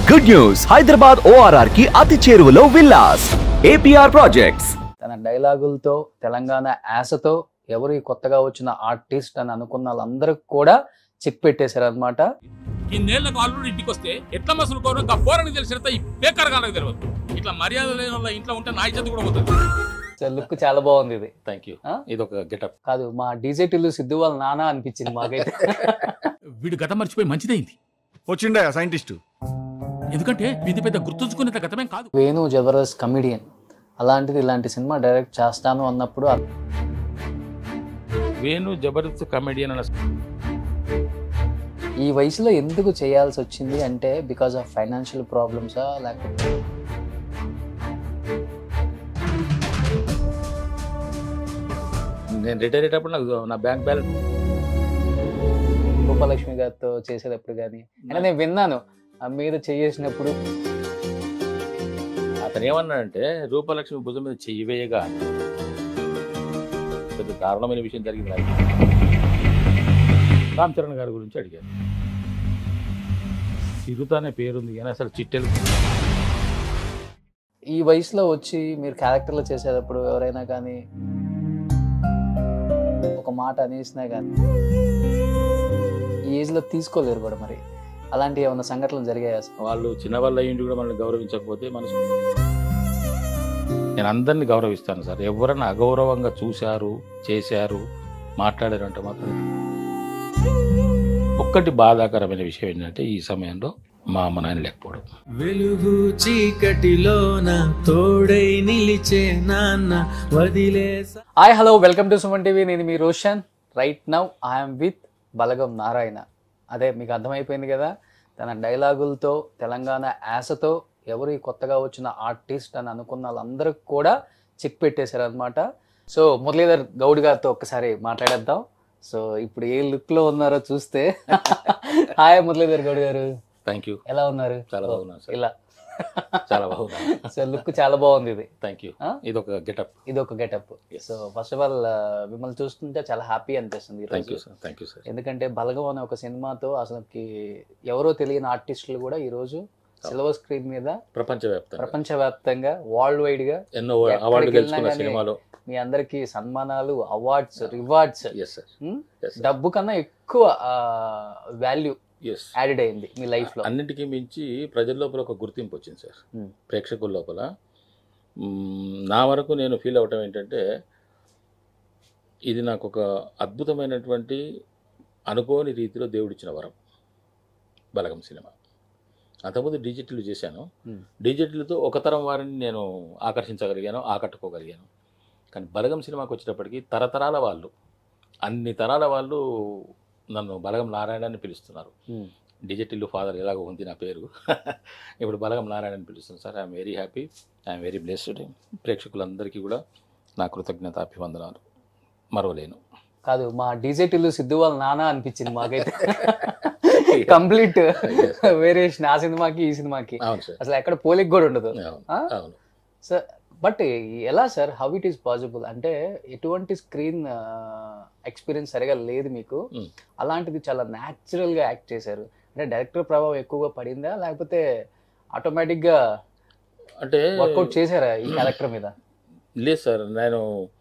Good news Hyderabad ORR కి అతి చేరువలో విల్లాస్ ఏపీఆర్ ప్రాజెక్ట్స్ తన డైలాగులతో తెలంగాణ యాసతో ఎవరు ఈ కొత్తగా వచ్చిన ఆర్టిస్ట్ అని అనుకున్న వాళ్ళందరికి కూడా చెక్ పెట్టేశారు అనమాట ఇన్నేళ్లకు అల్లుడు ఇంటికి వస్తే ఎట్లా మసులుకోరు ఇంకా పోరని తెలిసినంత ఈ బేకరగాలకు తెలియదు ఇట్లా మర్యాద లేని వాళ్ళ ఇంట్లో ఉంటే నా ఇజ్జత్ కూడా పోతుంది లుక్ చాలా బాగుంది ఇది థ్యాంక్ యూ ఆ? ఇది ఒక గెటప్ కాదు మా డీజే టిల్లు సిద్ధు వాళ్ళ నాన్న అనిపించింది మాకైతే వీడు గతం మర్చిపోయి మంచిదైంది వచ్చిండే సైంటిస్ట్ ఎందుకంటే ఇది పెద్ద గుర్తుంచుకునేంత గతమేం కాదు వేణు జబర్దస్త్ కమిడియన్ అలాంటిది ఇలాంటి సినిమా డైరెక్ట్ చేస్తాను అన్నప్పుడు అ- వేణు జబర్దస్త్ కమెడియన్ అన్న ఈ వయసులో ఎందుకు చేయాల్సి వచ్చింది అంటే బికాస్ ఆఫ్ ఫైనాన్షియల్ ప్రాబ్లమ్సా లేకపోతే నేను రిటైర్ అయ్యేటప్పుడు నాకు నా బ్యాంక్ బ్యాలెన్స్ గోపాలక్ష్మి గారితో చేసేటప్పుడు కానీ అంటే నేను విన్నాను ఆ మీద చేసినప్పుడు అతను ఏమన్నాడంటే రూపలక్ష్మి భుజం మీద చెయ్యి వేయగా పెద్ద దారుణమైన విషయం జరిగింది నాకు. రామ్ చరణ్ గారి గురించి అడిగారు చిరుత అనే పేరుంది కానీ అసలు చిట్టెలు ఈ వయసులో వచ్చి మీరు క్యారెక్టర్లు చేసేటప్పుడు ఎవరైనా కానీ ఒక మాట అనేసినా కానీ ఈ ఏజ్లో తీసుకోలేరు కూడా మరి అలాంటి ఏమైనా సంఘటనలు జరిగాయా అసలు? వాళ్ళు చిన్నవాళ్ళు అయ్యిండి కూడా మనల్ని గౌరవించకపోతే మనసు నేను అందరినీ గౌరవిస్తాను సార్ ఎవరైనా అగౌరవంగా చూశారు చేశారు మాట్లాడారు అంటే మాత్రం ఒక్కటి బాధాకరమైన విషయం ఏంటంటే ఈ సమయంలో మా అమ్మ నాయన లేకపోవడం వెలుగు చీకటిలోన తోడై నిలిచే నాన్న వదిలేసా hi hello welcome to Suman TV నేను మీ Roshan right now I'm with Balagam Narayana అదే మీకు అర్థమైపోయింది కదా తన డైలాగులతో తెలంగాణ యాసతో ఎవరు ఈ కొత్తగా వచ్చిన ఆర్టిస్ట్ అని అనుకున్న వాళ్ళందరికి కూడా చెక్ పెట్టేశారు అనమాట సో మురళీధర్ గౌడ్ గారితో ఒక్కసారి మాట్లాడేద్దాం సో ఇప్పుడు ఏ లుక్లో ఉన్నారో చూస్తే హాయ్ మురళీధర్ గౌడ్ గారు థ్యాంక్ యూ ఎలా ఉన్నారు చాలా బాగున్నాను సార్. ఇలా చాలా బాగున్నాను సో లుక్ చాలా బాగుంది ఇది థ్యాంక్ యూ ఆ? ఇది ఒక గెటప్ ఇది ఒక getup Yes. So first of all మిమ్మల్ని చూస్తుంటే చాలా హ్యాపీ అనిపిస్తుంది థ్యాంక్ యూ ఈరోజు సార్ థ్యాంక్ యూ సార్ ఎందుకంటే బలగం అనే ఒక సినిమాతో అసలుకి ఎవరో తెలియని ఆర్టిస్టులు కూడా ఈ రోజు సిల్వర్ స్క్రీన్ మీద ప్రపంచవ్యాప్తంగా ప్రపంచవ్యాప్తంగా వరల్డ్ వైడ్ గా ఎన్నో ఎక్కడికి అవార్డులు వెళ్ళినా గెలుచుకున్న కానీ సినిమాలో మీ అందరికి సన్మానాలు awards rewards yes sir yes డబ్బు కన్నా ఎక్కువ వాల్యూ ఎస్ యాడెడ్ అయింది మీ లైఫ్ లో అన్నిటికీ మించి ప్రజల లోపల ఒక గుర్తింపు వచ్చింది సార్ Hmm. ప్రేక్షకుల లోపల మ్మ్, నా వరకు నేను ఫీల్ అవటం ఏంటంటే ఇది నాకు ఒక అద్భుతమైనటువంటి అనుకోని రీతిలో దేవుడిచ్చిన వరం బలగం సినిమా అంతకుముందు డిజిటల్ చేశాను Hmm. డిజిటల్తో ఒక తరం వారిని నేను ఆకర్షించగలిగాను ఆకట్టుకోగలిగాను కానీ బలగం సినిమాకి వచ్చేటప్పటికి తరతరాల వాళ్ళు అన్ని తరాల వాళ్ళు నన్ను బలగం నారాయణ అని పిలుస్తున్నారు Hmm. డిజిటల్ ఫాదర్ ఎలాగో ఉంది నా పేరు ఇప్పుడు బలగం నారాయణ అని పిలుస్తుంది sir I'm very happy I'm very blessed ప్రేక్షకులందరికీ కూడా నా కృతజ్ఞత అభివందనాలు మరవలేను కాదు మా డీజే టిల్లు సిద్ధు వాళ్ళ నాన్న అనిపించింది మాకైతే కంప్లీట్ వేరియేషన్ ఆ సినిమాకి ఈ సినిమాకి అవును సార్ అసలు ఎక్కడ పోలిక్ కూడా ఉండదు అవును ఆ? అవును సార్ బట్ ఎలా sir how it is possible అంటే ఎటువంటి స్క్రీన్ ఎక్స్పీరియన్స్ సరిగా లేదు మీకు Mm. అలాంటిది చాలా న్యాచురల్ గా యాక్ట్ చేశారు అంటే డైరెక్టర్ ప్రభావం ఎక్కువగా పడిందా లేకపోతే ఆటోమేటిక్ గా అంటే వర్కౌట్ చేశారా ఈ క్యారెక్టర్ మీద లేదు సార్ నేను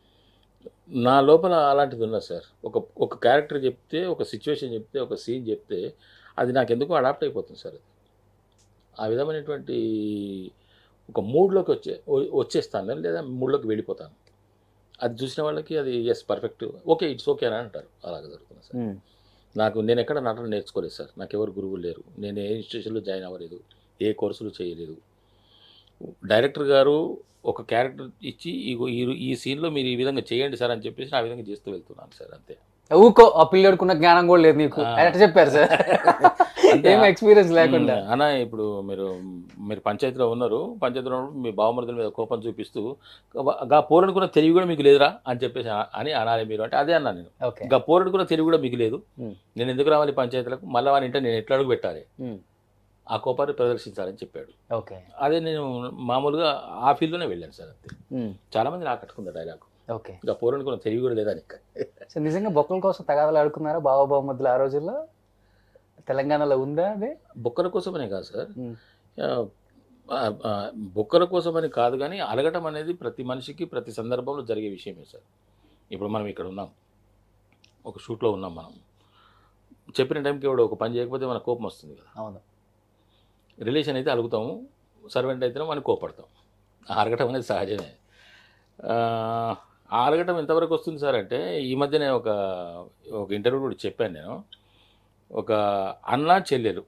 నా లోపల అలాంటిది ఉన్నది సార్ ఒక ఒక క్యారెక్టర్ చెప్తే ఒక సిచ్యువేషన్ చెప్తే ఒక సీన్ చెప్తే అది నాకు ఎందుకో అడాప్ట్ అయిపోతుంది సార్ అది ఆ విధమైనటువంటి ఒక మూడ్లోకి వచ్చే వ- వచ్చేస్తాను నేను లేదా మూడ్లోకి వెళ్ళిపోతాను అది చూసిన వాళ్ళకి అది yes perfect okay it's okay అని అంటారు అలాగే జరుగుతుంది సార్ నాకు నేను ఎక్కడ నటన నేర్చుకోలేదు సార్ నాకు ఎవరు గురువులు లేరు నేను ఏ ఇన్స్టిట్యూషన్లో జాయిన్ అవ్వలేదు ఏ కోర్సులు చేయలేదు డైరెక్టర్ గారు ఒక క్యారెక్టర్ ఇచ్చి ఇగో ఈ ఈ సీన్లో మీరు ఈ విధంగా చేయండి సార్ అని చెప్పేసి ఆ విధంగా చేస్తూ వెళ్తున్నాను సార్ అంతే ఊకో ఆ పిల్లడుకున్న జ్ఞానం కూడా లేదు నీకు ఆ. ఎట్లా చెప్పారు సార్ అంతే. ఏం ఎక్స్పీరియన్స్ లేకుండా మ్మ్. అన్న ఇప్పుడు మీరు మీరు పంచాయతీలో ఉన్నారు పంచాయతీలో ఉన్నప్పుడు మీ బావమరుదుల మీద కోపం చూపిస్తూ గా పోరనుకున్న తెలివి కూడా మీకు లేదురా అని చెప్పేసి అ- అని అనాలి మీరు అంటే అదే అన్నా నేను ఓకే గా పోరనుకున్న తెలివి కూడా మీకు లేదు మ్మ్. నేను ఎందుకు రావాలి పంచాయతీలకు మళ్ళీ వాని ఇంటే నేను ఎట్లా అడుగు పెట్టాలి ఆ కోపాన్ని ప్రదర్శించాలని చెప్పాడు ఓకే అదే నేను మామూలుగా ఆ ఫీల్డ్లోనే వెళ్ళాను సార్ అంతే చాలా మంది నాకు కట్టుకుంది డైలాగ్ ఓకే ఇంకా పోరనుకున్న తెలివి కూడా లేదా నీకు సో నిజంగా బొక్కల కోసం తగాదాలు ఆడుకున్నారా బావ బావ మధ్యలో ఆ రోజుల్లో తెలంగాణలో ఉందా అదే బొక్కల కోసమనే కాదు సార్ మ్మ్. ఆ, ఆ, ఆ, బొక్కల కోసం అని కాదు కానీ అలగటం అనేది ప్రతి మనిషికి ప్రతి సందర్భంలో జరిగే విషయమే సార్ ఇప్పుడు మనం ఇక్కడ ఉన్నాం ఒక షూట్లో ఉన్నాం మనం చెప్పిన టైంకి ఎవడో ఒక పని చేయకపోతే మన కోపం వస్తుంది కదా అవును రిలేషన్ అయితే అలుగుతాము సర్వెంట్ అయితే మనకి కోపడతాం అరగటం అనేది సహజమే ఆ, ఆ అరగటం ఎంతవరకు వస్తుంది సార్ అంటే ఈ మధ్యనే ఒక ఒక ఇంటర్వ్యూ కూడా చెప్పాను నేను ఒక అన్న చెల్లెలు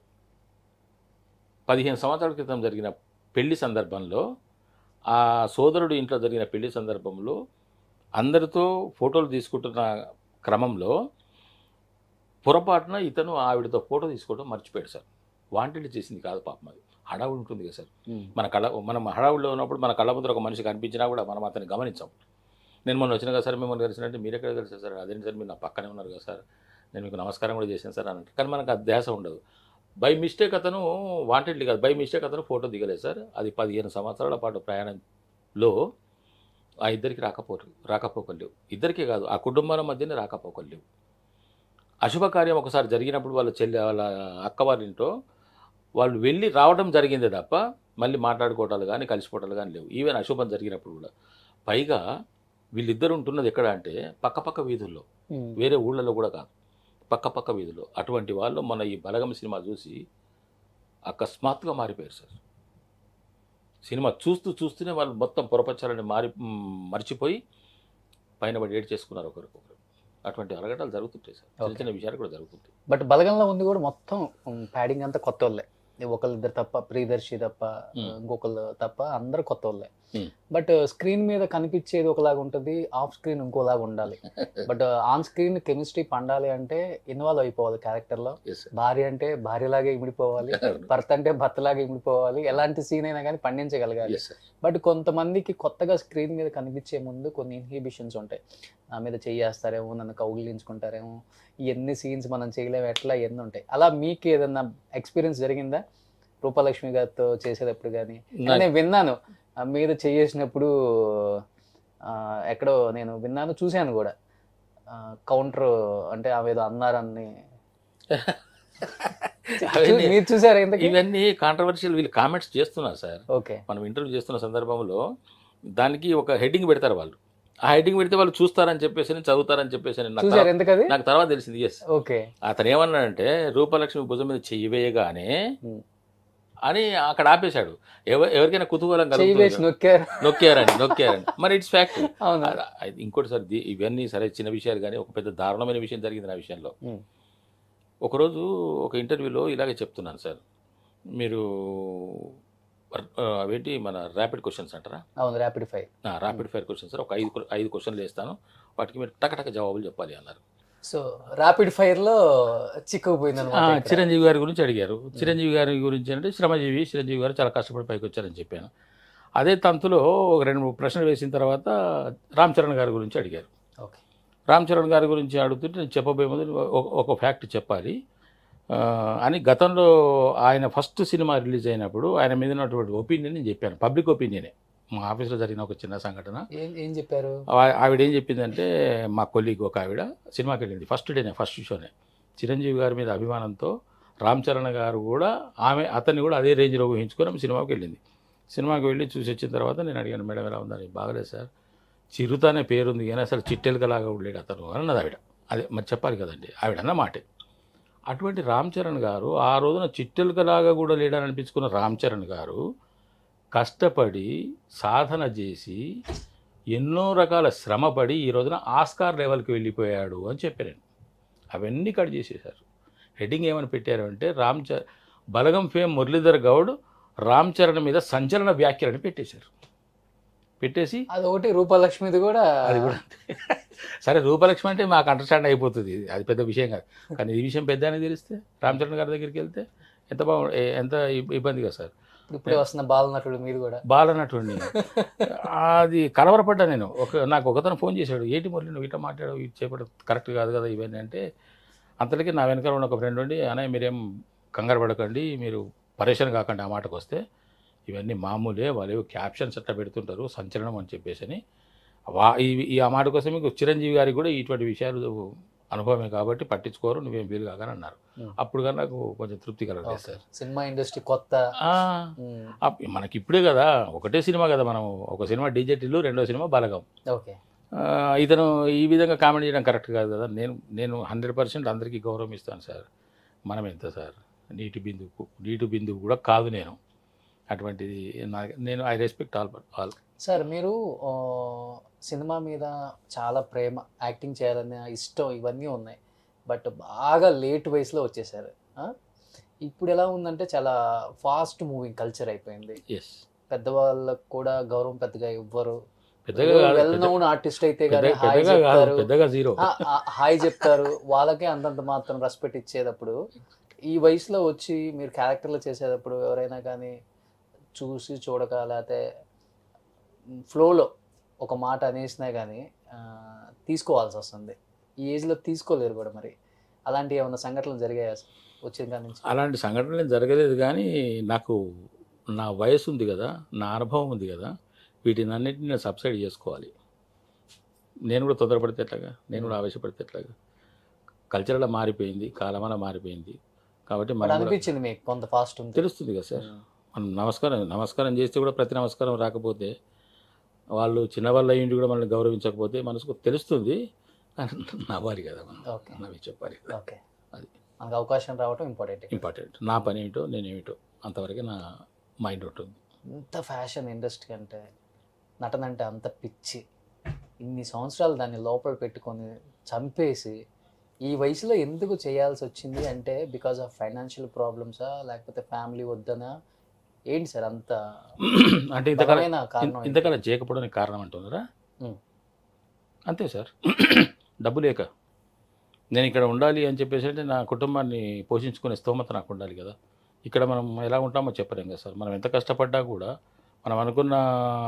పదిహేను సంవత్సరాల క్రితం జరిగిన పెళ్లి సందర్భంలో ఆ సోదరుడు ఇంట్లో జరిగిన పెళ్లి సందర్భంలో అందరితో ఫోటోలు తీసుకుంటున్న క్రమంలో పొరపాటున ఇతను ఆవిడతో ఫోటో తీసుకోవడం మర్చిపోయాడు సార్ వాంటెడ్ చేసింది కాదు పాపం అది హడావుడి ఉంటుంది కదా సార్ మన కళ్ళ మనం హడావుడిలో ఉన్నప్పుడు మన కళ్ళ ముందర ఒక మనిషి కనిపించినా కూడా మనం అతన్ని గమనించాం నేను మొన్న వచ్చిన కదా సార్ మిమ్మల్ని కలిసినట్టు మీరు ఎక్కడ కలిసారు సార్ అదేంటి సార్ మీరు నా పక్కనే ఉన్నారు కదా సార్ నేను మీకు నమస్కారం కూడా చేశాను సార్ అన్నట్టు కానీ మనకు ఆ ధ్యాస ఉండదు బై మిస్టేక్ అతను వాంటెడ్లీ కాదు బై మిస్టేక్ అతను ఫోటో దిగలేదు సార్ అది పదిహేను సంవత్సరాల పాటు ప్రయాణంలో ఆ ఇద్దరికి రాకపోరు రాకపోకలు లేవు ఇద్దరికే కాదు ఆ కుటుంబాల మధ్యనే రాకపోకలు లేవు అశుభకార్యం ఒకసారి జరిగినప్పుడు వాళ్ళ చెల్లి వాళ్ళ అక్క వాళ్ళ ఇంట్లో వాళ్ళు వెళ్ళి రావడం జరిగిందే తప్ప మళ్ళీ మాట్లాడుకోవటాలు కానీ కలిసిపోవటాలు కానీ లేవు ఈవెన్ అశుభం జరిగినప్పుడు కూడా పైగా వీళ్ళిద్దరు ఉంటున్నది ఎక్కడ అంటే పక్కపక్క వీధుల్లో వేరే ఊళ్ళలో కూడా కాదు పక్కపక్క వీధుల్లో అటువంటి వాళ్ళు మన ఈ బలగం సినిమా చూసి అకస్మాత్తుగా మారిపోయారు సార్ సినిమా చూస్తూ చూస్తూనే వాళ్ళు మొత్తం పొరపచ్చాలని మారి మ్, మర్చిపోయి పైన పడి ఏడ్ చేసుకున్నారు ఒకరికొకరు అటువంటి అలగటాలు జరుగుతుంటాయి సార్ చిన్న Okay. చిన్న విషయాలు కూడా జరుగుతుంటాయి బట్ బలగంలో ఉంది కూడా మొత్తం ప్యాడింగ్ అంతా కొత్త వాళ్ళే ఒకళ్ళిద్దరు తప్ప ప్రియదర్శి తప్ప Hmm. ఇంకొకళ్ళు తప్ప అందరు కొత్త వాళ్ళే Hmm. బట్ స్క్రీన్ మీద కనిపించేది ఒకలాగా ఉంటుంది ఆఫ్ స్క్రీన్ ఇంకోలాగా ఉండాలి బట్ ఆన్ స్క్రీన్ కెమిస్ట్రీ పండాలి అంటే ఇన్వాల్వ్ అయిపోవాలి character లో ఎస్ సార్ భార్య అంటే భార్యలాగే ఇమిడిపోవాలి భర్త అంటే భర్తలాగా ఇమిడిపోవాలి ఎలాంటి సీన్ అయినా కానీ పండించగలగాలి ఎస్ సార్ బట్ కొంతమందికి కొత్తగా స్క్రీన్ మీద కనిపించే ముందు కొన్ని ఇన్హిబిషన్స్ ఉంటాయి నా మీద చెయ్యేస్తారేమో నన్ను కౌగిలించుకుంటారేమో ఎన్ని సీన్స్ మనం చేయలేము ఎట్లా ఎన్ని ఉంటాయి అలా మీకు ఏదన్నా ఎక్స్పీరియన్స్ జరిగిందా రూపలక్ష్మి గారితో చేసేటప్పుడు కానీ నా- నేను విన్నాను ఆ మీద చేసినప్పుడు ఎక్కడో నేను విన్నాను చూశాను కూడా కౌంటర్ అంటే ఆమె ఏదో అన్నారని అవన్నీ- మీరు చూసారా ఇంతకీ ఇవన్నీ కాంట్రవర్షియల్ వీళ్ళు కామెంట్స్ చేస్తున్నారు సార్ ఓకే మనం ఇంటర్వ్యూ చేస్తున్న సందర్భంలో దానికి ఒక హెడ్డింగ్ పెడతారు వాళ్ళు ఆ హెడ్డింగ్ పెడితే వాళ్ళు చూస్తారని చెప్పేసి చదువుతారని చెప్పేసి అని నాకు చూసారు తర్వాత- ఎందుకది నాకు తర్వాత తెలిసింది ఎస్ ఓకే అతను ఏమన్నాడంటే రూపలక్ష్మి భుజం మీద చెయ్యి వేయగానే Hmm. అని అక్కడ ఆపేశాడు ఎవ ఎవరికైనా కుతూహలం చెయ్యి కలుగుతుంది వేసి నొక్కారు నొక్కారని నొక్కారని మరి ఇట్స్ ఫ్యాక్ట్ అవును ఇంకోటి సార్ ది- ఇవన్నీ సరే చిన్న విషయాలు కానీ ఒక పెద్ద దారుణమైన విషయం జరిగింది నా విషయంలో Hmm. ఒకరోజు ఒక ఇంటర్వ్యూలో ఇలాగే చెప్తున్నాను సార్ మీరు ఆ, అవేంటి మన ర్యాపిడ్ క్వశ్చన్స్ అంటారా అవును rapid fire rapid fire questions sir ఒక ఐదు క్వ- ఐదు క్వశ్చన్లు వేస్తాను వాటికి మీరు టకటక జవాబులు చెప్పాలి అన్నారు సో ర్యాపిడ్ ఫైర్ లో చిక్కుకుపోయింది ఆ, అనమాట చిరంజీవి గారి గురించి అడిగారు చిరంజీవి గారి గురించి అంటే శ్రమజీవి చిరంజీవి గారు చాలా కష్టపడి పైకి వచ్చారని చెప్పాను అదే తంతులో ఒక రెండు మూడు ప్రశ్నలు వేసిన తర్వాత రామ్ చరణ్ గారి గురించి అడిగారు ఓకే రామ్ చరణ్ గారి గురించి అడుగుతుంటే నేను చెప్పబోయే ముందు ఒక- ఒక ఫ్యాక్ట్ చెప్పాలి ఆ, అని గతంలో ఆయన ఫస్ట్ సినిమా రిలీజ్ అయినప్పుడు ఆయన మీద ఉన్నటువంటి ఒపీనియన్ నేను చెప్పాను పబ్లిక్ ఒపీనియనే మా ఆఫీస్లో జరిగిన ఒక చిన్న సంఘటన ఏం ఏం చెప్పారు ఆ- ఆవిడ ఏం చెప్పిందంటే మా కొలీగ్ ఒక ఆవిడ సినిమాకి వెళ్ళింది ఫస్ట్ డేనే ఫస్ట్ షోనే చిరంజీవి గారి మీద అభిమానంతో రామ్ చరణ్ గారు కూడా ఆమె అతన్ని కూడా అదే రేంజ్లో ఊహించుకొని ఆమె సినిమాకి వెళ్ళింది సినిమాకి వెళ్ళి చూసి వచ్చిన తర్వాత నేను అడిగాను మేడం ఎలా ఉందని బాగలేదు సార్ చిరుత అనే పేరుంది కానీ అసలు చిట్టెలకలాగా ఉండలేడు అతను అని అన్నది ఆవిడ అదే మరి చెప్పాలి కదండి ఆవిడ అన్న మాటే అటువంటి రామ్ చరణ్ గారు ఆ రోజున చిట్టెలకలాగా కూడా లేడని అనిపించుకున్న రామ్ చరణ్ గారు కష్టపడి సాధన చేసి ఎన్నో రకాల శ్రమపడి ఈ రోజున ఆస్కార్ లెవెల్కి వెళ్ళిపోయాడు అని చెప్పాను నేను అవన్నీ కట్ చేసేశారు హెడ్డింగ్ ఏమని పెట్టారు అంటే రామ్ చ బలగం ఫేమ్ మురళీధర్ గౌడ్ రామ్ చరణ్ మీద సంచలన వ్యాఖ్యలని పెట్టేశారు పెట్టేసి అది ఒకటి రూపలక్ష్మిది కూడా అది కూడా అంతే. సరే రూపలక్ష్మి అంటే మాకు అండర్స్టాండ్ అయిపోతుంది ఇది. అది పెద్ద విషయం కాదు కానీ ఈ విషయం పెద్ద అని తెలిస్తే రామ్ చరణ్ గారి దగ్గరికి వెళ్తే ఎంత బాగు ఏ- ఎంత ఇబ్- ఇబ్బందిగా సార్ ఇప్పుడే వస్తున్న బాలనటుడు మీరు కూడా బాలనటువంటి అది కలవరపడ్డా నేను ఒక నాకు ఒకతను ఫోన్ చేశాడు ఏంటి మురళి నువ్వు ఇట్లా మాట్లాడావు ఇది చేపడం కరెక్ట్ కాదు కదా ఇవన్నీ అంటే అంతటికీ నా వెనకాల ఉన్న ఒక ఫ్రెండ్ ఉండి అనే మీరేం కంగారు పడకండి మీరు పరేషాన్ కాకండి ఆ మాటకు వస్తే ఇవన్నీ మామూలే వాళ్ళు క్యాప్షన్స్ అట్లా పెడుతుంటారు సంచలనం అని చెప్పేసి అని వా ఈ ఈ ఆ మాట కోసం మీకు చిరంజీవి గారికి కూడా ఇటువంటి విషయాలు అనుభవమే కాబట్టి పట్టించుకోరు నువ్వేం వీలు కాగానే అన్నారు Hmm. అప్పుడు కానీ నాకు కొంచెం తృప్తి కలగలేదు ఓకే. సార్ సినిమా ఇండస్ట్రీ కొత్త ఆ, ఉమ్, అప్- మనకి ఇప్పుడే కదా ఒకటే సినిమా కదా మనం ఒక సినిమా డిజెటిల్లు రెండో సినిమా బలగం ఓకే ఆ, ఇతను ఈ విధంగా కామెంట్ చేయడం కరెక్ట్ కాదు కదా నేను నేను హండ్రెడ్ పర్సెంట్ అందరికీ గౌరవం ఇస్తాను సార్ మనం ఎంత సార్ నీటి బిందువు నీటి బిందువు కూడా కాదు నేను అటువంటిది నా- నేను I respect all all sir మీరు ఆ, సినిమా మీద చాలా ప్రేమ యాక్టింగ్ చేయాలనే ఇష్టం ఇవన్నీ ఉన్నాయి బట్ బాగా లేట్ వయసులో వచ్చేసారు ఆ? ఇప్పుడు ఎలా ఉందంటే చాలా ఫాస్ట్ మూవింగ్ కల్చర్ అయిపోయింది ఎస్ పెద్దవాళ్ళకు కూడా గౌరవం పెద్దగా ఇవ్వరు పెద్దగా కాదు, వెల్ పెద్ద- నోన్ ఆర్టిస్ట్ అయితే పెద్ద- కానీ హాయ్ పెద్దగా కాదు చెప్తారు పెద్దగా జీరో ఆ, ఆ, హాయ్ చెప్తారు వాళ్ళకే అంతంత మాత్రం రెస్పెక్ట్ ఇచ్చేటప్పుడు ఈ వయసులో వచ్చి మీరు క్యారెక్టర్లు చేసేటప్పుడు ఎవరైనా కానీ చూసి చూడక లేకపోతే ఫ్లోలో ఒక మాట అనేసినా కానీ తీసుకోవాల్సి వస్తుంది ఈ ఏజ్లో తీసుకోలేరు కూడా మరి అలాంటి ఏమైనా సంఘటనలు జరిగాయా వచ్చిన కాడి నుంచి అలాంటి సంఘటనలు ఏం జరగలేదు కానీ నాకు నా వయసు ఉంది కదా నా అనుభవం ఉంది కదా వీటిని అన్నింటినీ నేను సబ్సైడ్ చేసుకోవాలి నేను కూడా తొందరపడితే ఎట్లాగా నేను కూడా ఆవేశపడితే ఎట్లాగా కల్చర్లో మారిపోయింది కాలమాన మారిపోయింది కాబట్టి మరి మనం కూడా అనిపించింది మీకు కొంత ఫాస్ట్ ఉంది తెలుస్తుంది కదా సార్ మనం నమస్కారం నమస్కారం చేస్తే కూడా ప్రతి నమస్కారం రాకపోతే వాళ్ళు చిన్నవాళ్ళు అయ్యిండి కూడా మనల్ని గౌరవించకపోతే మనసుకు తెలుస్తుంది కానీ నవ్వాలి కదా మనం ఓకే నవ్వి చెప్పాలి ఓకే అది. మనకు అవకాశం రావటం ఇంపార్టెంట్ ఇంపార్టెంట్ నా పని ఏంటో నేనేమిటో అంతవరకే నా మైండ్ ఉంటుంది ఇంత ఫ్యాషన్ ఇండస్ట్రీ అంటే నటన అంటే అంత పిచ్చి ఇన్ని సంవత్సరాలు దాన్ని లోపల పెట్టుకొని చంపేసి ఈ వయసులో ఎందుకు చేయాల్సి వచ్చింది అంటే బికాజ్ ఆఫ్ ఫైనాన్షియల్ ప్రాబ్లమ్సా లేకపోతే ఫ్యామిలీ వద్దనా ఏంటి సార్ అంత అంటే ఇంతకాలం బలమైన కారణం ఏంటి? ఇంతకాలం చేయకపోవడానికి కారణం అంటున్నారా ఉమ్. అంతే సార్ డబ్బు లేక నేను ఇక్కడ ఉండాలి అని చెప్పేసి అంటే నా కుటుంబాన్ని పోషించుకునే స్తోమత నాకు ఉండాలి కదా ఇక్కడ మనం ఎలా ఉంటామో చెప్పలేం కదా సార్ మనం ఎంత కష్టపడ్డా కూడా మనం అనుకున్న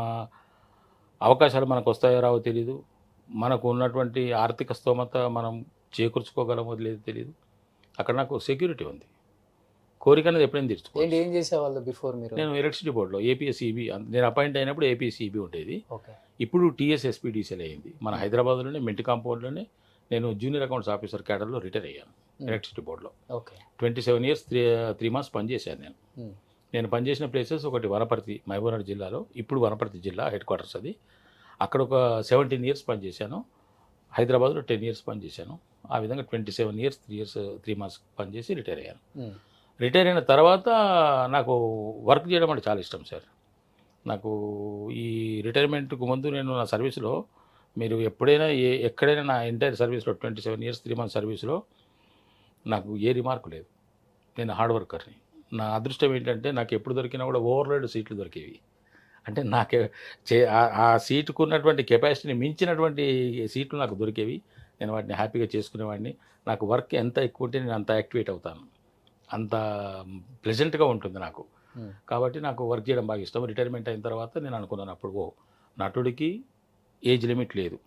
అవకాశాలు మనకు వస్తాయో రావో తెలియదు మనకు ఉన్నటువంటి ఆర్థిక స్తోమత మనం చేకూర్చుకోగలమో లేదో తెలియదు అక్కడ నాకు సెక్యూరిటీ ఉంది కోరిక అనేది ఎప్పుడైనా ఏంటి తీర్చుకోవాలి ఏం చేసేవాళ్ళు బిఫోర్ మీరు నేను ఎలక్ట్రిసిటీ బోర్డులో ఏపీఎస్ఈబి నేను అపాయింట్ అయినప్పుడు ఏపీఎస్ఈబి ఉండేది ఓకే ఇప్పుడు టీఎస్ఎస్పీడీసీఎల్ అయింది మన హైదరాబాద్లోనే మెంటి కాంపౌండ్లోనే నేను జూనియర్ అకౌంట్స్ ఆఫీసర్ క్యాడర్లో రిటైర్ అయ్యాను ఎలక్ట్రిసిటీ బోర్డులో okay twenty seven years three three months పనిచేశాను నేను Hmm. నేను పనిచేసిన ప్లేసెస్ ఒకటి వనపర్తి మహబూబ్నగర్ జిల్లాలో ఇప్పుడు వనపర్తి జిల్లా హెడ్ క్వార్టర్స్ అది అక్కడ ఒక సెవెంటీన్ ఇయర్స్ పనిచేశాను హైదరాబాద్లో టెన్ ఇయర్స్ పనిచేశాను ఆ విధంగా twenty seven years three years three months పనిచేసి రిటైర్ అయ్యాను రిటైర్ అయిన తర్వాత నాకు వర్క్ చేయడం అంటే చాలా ఇష్టం సార్ నాకు ఈ రిటైర్మెంట్కు ముందు నేను నా సర్వీస్లో మీరు ఎప్పుడైనా ఏ ఎక్కడైనా నా ఎంటైర్ సర్వీస్లో twenty seven years three months సర్వీస్లో నాకు ఏ రిమార్క్ లేదు నేను హార్డ్ వర్కర్ని నా అదృష్టం ఏంటంటే నాకు ఎప్పుడు దొరికినా కూడా ఓవర్లోడ్ సీట్లు దొరికేవి అంటే నాకే చే ఆ- ఆ సీటుకు ఉన్నటువంటి కెపాసిటీని మించినటువంటి సీట్లు నాకు దొరికేవి నేను వాటిని హ్యాపీగా చేసుకునేవాడిని నాకు వర్క్ ఎంత ఎక్కువ ఉంటే నేను అంత యాక్టివేట్ అవుతాను అంత ప్లెజెంట్గా ఉంటుంది నాకు Hmm. కాబట్టి నాకు వర్క్ చేయడం బాగా ఇష్టం రిటైర్మెంట్ అయిన తర్వాత నేను అనుకున్నాను అప్పుడు ఓ నటుడికి ఏజ్ లిమిట్ లేదు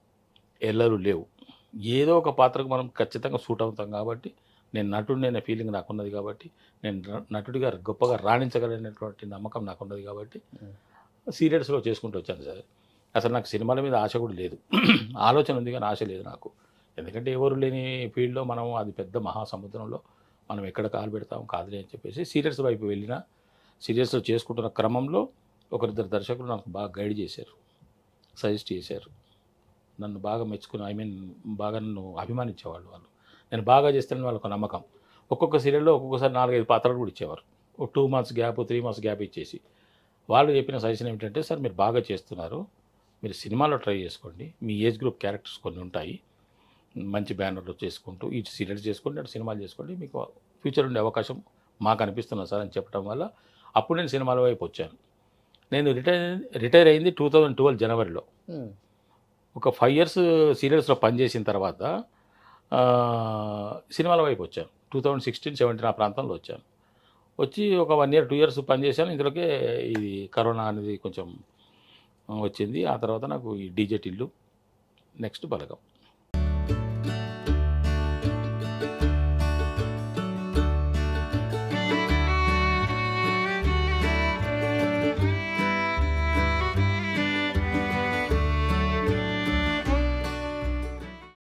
ఎల్లలు లేవు ఏదో ఒక పాత్రకు మనం ఖచ్చితంగా సూట్ అవుతాం కాబట్టి నేను నటుడిని అనే ఫీలింగ్ నాకున్నది కాబట్టి నేను ర- నటుడిగా గొప్పగా రాణించగలిగినటువంటి నమ్మకం నాకున్నది కాబట్టి Hmm. సీరియల్స్లో చేసుకుంటూ వచ్చాను సార్ అసలు నాకు సినిమాల మీద ఆశ కూడా లేదు ఆలోచన ఉంది కానీ ఆశ లేదు నాకు ఎందుకంటే ఎవరు లేని ఫీల్డ్లో మనం అది పెద్ద మహాసముద్రంలో మనం ఎక్కడ కాలు పెడతాం కాదులే అని చెప్పేసి సీరియల్స్ వైపు వెళ్ళినా సీరియల్స్లో చేసుకుంటున్న క్రమంలో ఒకరిద్దరు దర్శకులు నాకు బాగా గైడ్ చేశారు సజెస్ట్ చేశారు నన్ను బాగా మెచ్చుకుని ఐ మీన్ బాగా నన్ను అభిమానించేవాళ్ళు వాళ్ళు నేను బాగా చేస్తానని వాళ్ళకు నమ్మకం ఒక్కొక్క సీరియల్లో ఒక్కొక్కసారి నాలుగైదు పాత్రలు కూడా ఇచ్చేవారు ఒక two months gap three months gap ఇచ్చేసి వాళ్ళు చెప్పిన సజెషన్ ఏమిటంటే సార్ మీరు బాగా చేస్తున్నారు మీరు సినిమాలో ట్రై చేసుకోండి మీ ఏజ్ గ్రూప్ క్యారెక్టర్స్ కొన్ని ఉంటాయి మంచి బ్యానర్లో చేసుకుంటూ ఇటు సీరియల్స్ చేసుకోండి అటు సినిమాలు చేసుకోండి మీకు ఫ్యూచర్ ఉండే అవకాశం మాకు అనిపిస్తున్నది సార్ అని చెప్పడం వల్ల అప్పుడు నేను సినిమాల వైపు వచ్చాను నేను రిటైర్ రిటైర్ అయింది టూ థౌజండ్ ట్వెల్వ్ జనవరిలో ఉమ్. ఒక ఫైవ్ ఇయర్స్ సీరియల్స్లో పనిచేసిన తర్వాత ఆ, సినిమాల వైపు వచ్చాను టూ థౌజండ్ సిక్స్టీన్ సెవెంటీన్ ఆ ప్రాంతంలో వచ్చాను వచ్చి ఒక వన్ ఇయర్ టూ ఇయర్స్ పనిచేశాను ఇందులోకే ఇది కరోనా అనేది కొంచెం వచ్చింది ఆ తర్వాత నాకు ఈ డీజెట్ ఇల్లు నెక్స్ట్ బలగం